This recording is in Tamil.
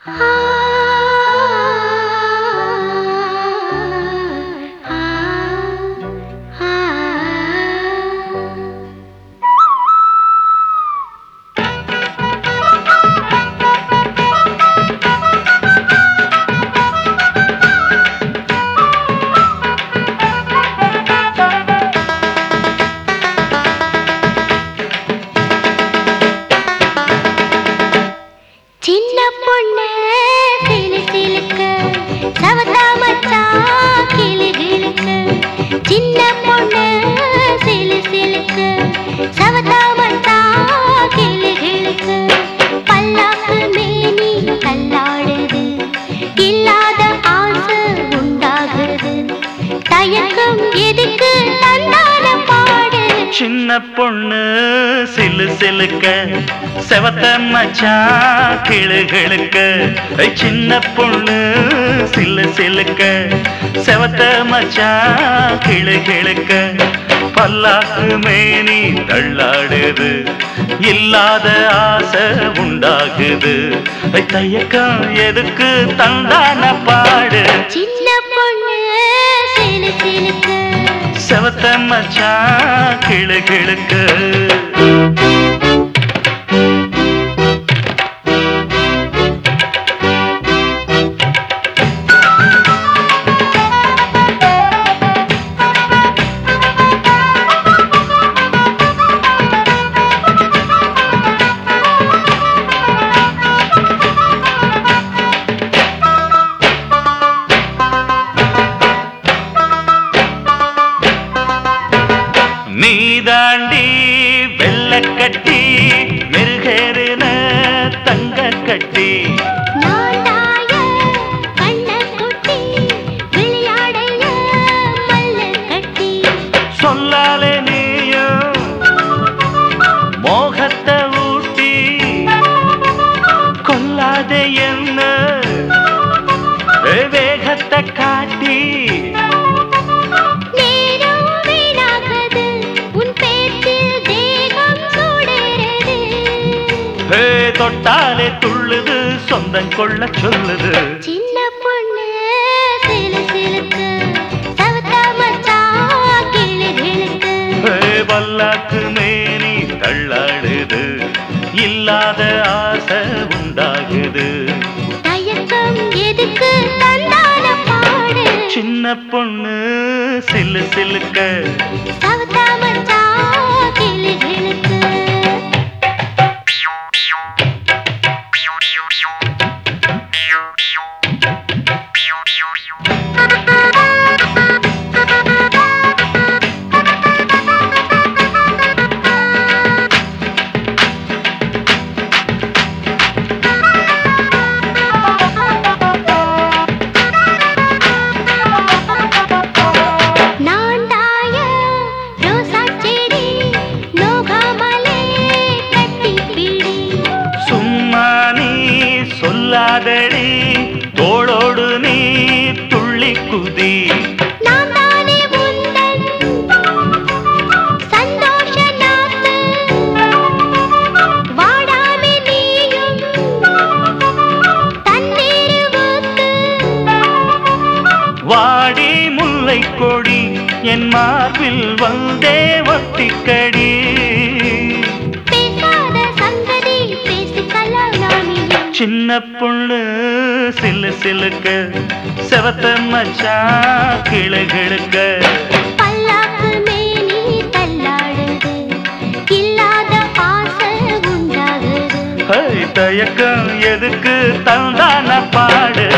சின்ன பொண்ணு சிலு சிலுக்கு சவத்தா மச்சான் கிளு கிளுக்கு சின்ன பொண்ணு சிலு சிலுக்கு சவத்தா மச்சான் கிளு கிளுக்கு பல்லாக்கு மேனி கல்லாடுது இல்லாத ஆசை உண்டாகுது தயக்கம் எதுக்கு தந்தான பாடு சின்ன பொண்ணு சிலு சிலுக்க செவத்த மச்சான் கிளுகிழுக்க ஐ, சின்ன பொண்ணு சிலு சிலுக்க செவத்த மச்சான் கிளுகிழுக்க பல்லாக்கு மேனி தள்ளாடுது இல்லாத ஆசை உண்டாகுது ஐ, தயக்கம் எதுக்கு தந்தான பாடு சின்ன பொண்ணு சிலு சிலுக்கு செவத்த மச்சான் கிளுகிழுக்கு நீதாண்டி வெள்ளக்கட்டி மெருகேறின தங்க கட்டி நாண்டாய கண்ணக்குட்டி விளையாடைய மல்லு கட்டி சொல்லாலே நீயும் மோகத்தை ஊட்டி கொல்லாதே என்ன வேகத்தை காட்டி நேரம் வீணாகுது உன் பேச்சில் தேகம் சூடேறுது ஹே, தொட்டாலே துள்ளுது சொந்தம் கொள்ள சொல்லுது சின்ன பொண்ணு சிலு சிலுக்கு சவத்தா மச்சான் கிளு கிளுக்கு ஹே, பல்லாக்கு மேனி தள்ளாடுது இல்லாத ஆசை உண்டாகுது தயக்கம் எதுக்கு தந்தான பாடு சின்ன பொண்ணு சிலு சிலுக்க சவத்தா மச்சான் கிளு கிளுக்கு நாண்டாய ரோசா செடி நோகாமலே கட்டிப்பிடி சும்மா நீ சொல்லாதடி தோளோடு நீ துள்ளி குதி நான் தானே உந்தன் சந்தோஷ நாத்து வாடாமே நீயும் தண்ணீர் ஊத்து வாடி முல்லை கொடி என் மார்பில் வந்தே வட்டிக்கடி பேசாத சங்கதி பேசிக்கலாம் நானியும் சின்ன பொண்ணு சிலு சிலுக்க செவத்த மச்சான் கிளுகிழுக்க பல்லாக்கு மேனி தள்ளாடுது இல்லாத ஆசை உண்டாகுது ஹை, தயக்கம் எதுக்கு தந்தான பாடு